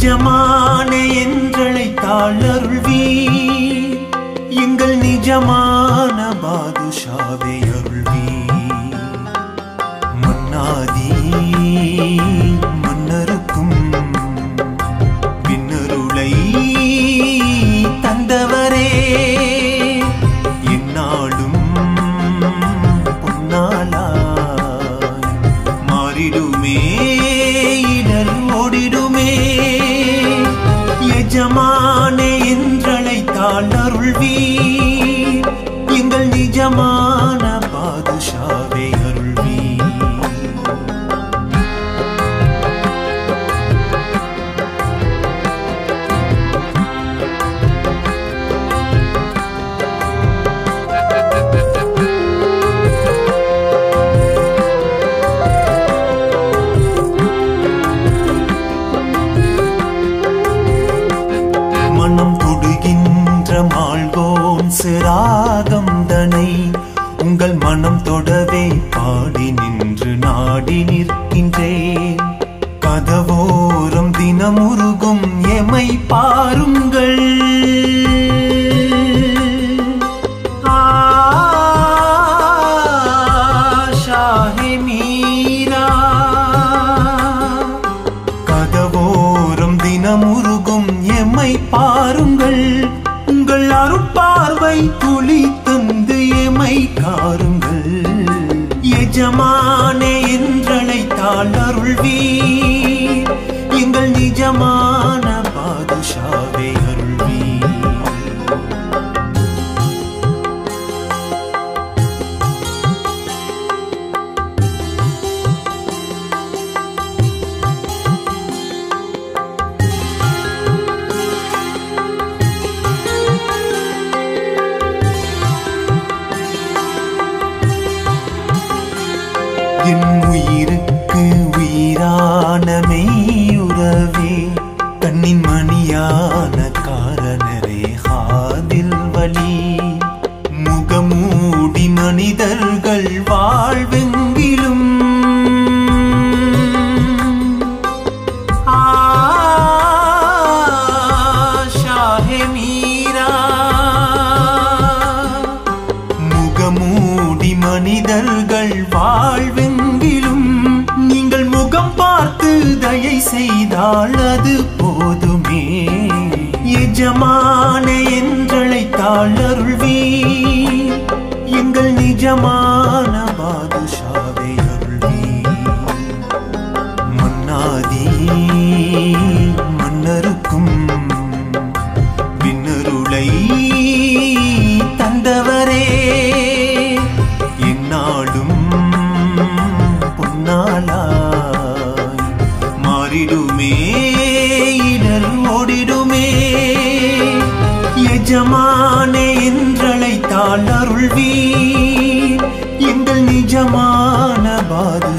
எஜமானே என்றழைத்தாள் அருள்வீர் எங்கள் நிஜமான பாதுஷாவே அருள்வீர் மன்னாதி மன்னருக்கும் விண்ணருளை தந்தவரே என்னாலும் பொன்னாலாய் மாறிடுமே இடர் ஓடிடுமே எஜமானே என்றழைத்தாள் அருள்வீர் எங்கள் நிஜமான பாதுஷாவே அருள்வீர் மனம் தொடுகின்ற மாள்வோன் சிராகம் தனை உங்கள் மனம் தொடவே பாடி நின்று நாடி நிற்கின்றேன் கதவோரம் தினமுருகும் எமை பாருங்கள் ஆஷாஹே மீரா கதவோரம் தினமுருகும் எம்மை பாருங்கள் உங்கள் அருட்பார்வை துளி தந்து எமை காருங்கள் எஜமானே என்றழைத்தாள் அருள்வீர் எங்கள் நிஜமான பாதுஷாவே அருள்வீர் என் உயிருக்கு உயிரான மெய்யுறவே கண்ணின் மணியான காரணரே ஹாதில் வலி முகமூடி மனிதர்கள் வாழ்வெங்கிலும் ஆஷாஹே மீரா முகமூடி மனிதர்கள் வாழ்வெங்கிலும் நீங்கள் முகம் பார்த்து தயை செய்தால் அது போதுமே எஜமானே என்றழைத்தாள் அருள்வீர் எங்கள் நிஜமான பாதுஷாவை அருள்வீர் மன்னாதி மன்னருக்கும் விண்ணருளை தந்தவரே என்னாலும் பொன்னாலாய் மாறிடுமே இடர் ஓடிடுமே எஜமானே என்றழைத்தாள் அருள்வீர் எங்கள் நிஜமான பாது